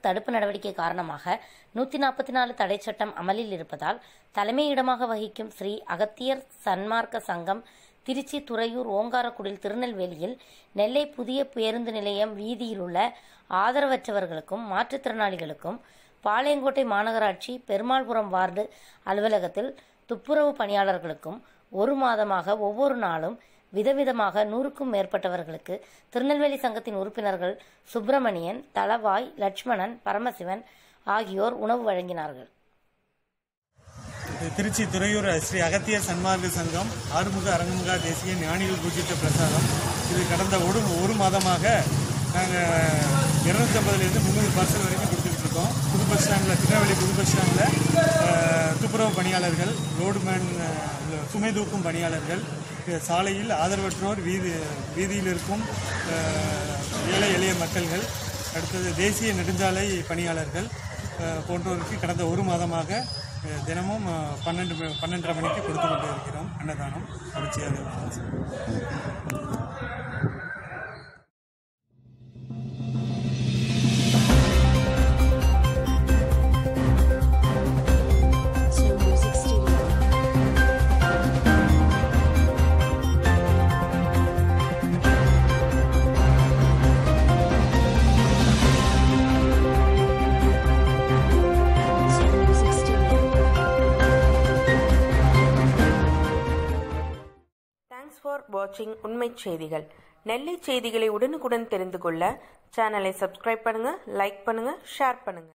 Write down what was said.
தடுப்பு நடவடிக்கை காரணமாக நூற்றி நாற்பத்தி நாலு தடை சட்டம் அமலில் இருப்பதால் தலைமையிடமாக வகிக்கும் ஸ்ரீ அகத்தியர் சன்மார்க்க சங்கம் திருச்சி துறையூர் ஓங்காரக்குடில் திருநெல்வேலியில் நெல்லை புதிய பேருந்து நிலையம் வீதியில் உள்ள ஆதரவற்றவர்களுக்கும் மாற்றுத்திறனாளிகளுக்கும் பாளையங்கோட்டை மாநகராட்சி பெருமாள்புரம் வார்டு அலுவலகத்தில் துப்புரவு பணியாளர்களுக்கும் ஒரு மாதமாக ஒவ்வொரு நாளும் விதவிதமாக நூறுக்கும் மேற்பட்டவர்களுக்கு திருநெல்வேலி சங்கத்தின் உறுப்பினர்கள் சுப்பிரமணியன் தளவாய் லட்சுமணன் பரமசிவன் ஆகியோர் உணவு வழங்கினார்கள் திருச்சி துறையூர் ஸ்ரீ அகத்தியர் சன்மார்க்க சங்கம் ஆறுமுக அரங்கமுகா தேசிய ஞானிகள் பூஜித்த பிரசாதம் இது கடந்த ஒரு ஒரு மாதமாக நாங்கள் இருநூத்தி ஐம்பதுலேருந்து முந்நூறு பார்சல் வரைக்கும் கொடுத்துட்டு இருக்கோம் புது பஸ் ஸ்டாண்டில் திருநெல்வேலி புது பஸ் ஸ்டாண்டில் துப்புரவு பணியாளர்கள் ரோடுமேன் அஹ், சுமை தூக்கும் பணியாளர்கள் அஹ், சாலையில் ஆதரவற்றோர் வீதி வீதியில் இருக்கும் அஹ், ஏழை எளிய மக்கள்கள் அடுத்தது தேசிய நெடுஞ்சாலை பணியாளர்கள் அஹ், போன்றோருக்கு கடந்த ஒரு மாதமாக அஹ், தினமும் அஹ், பன்னெண்டு ம- பன்னெண்டரை மணிக்கு கொடுத்து கொண்டு இருக்கிறோம் அன்னதானம் தொடர்ச்சியாக Slow Music Studio. Slow Music Studio. Thanks for வாட்சிங் உண்மை செய்திகள் நெல்லை செய்திகளை உடனுக்குடன் தெரிந்து கொள்ள சேனலை சப்ஸ்கிரைப் பண்ணுங்க லைக் பண்ணுங்க ஷேர் பண்ணுங்க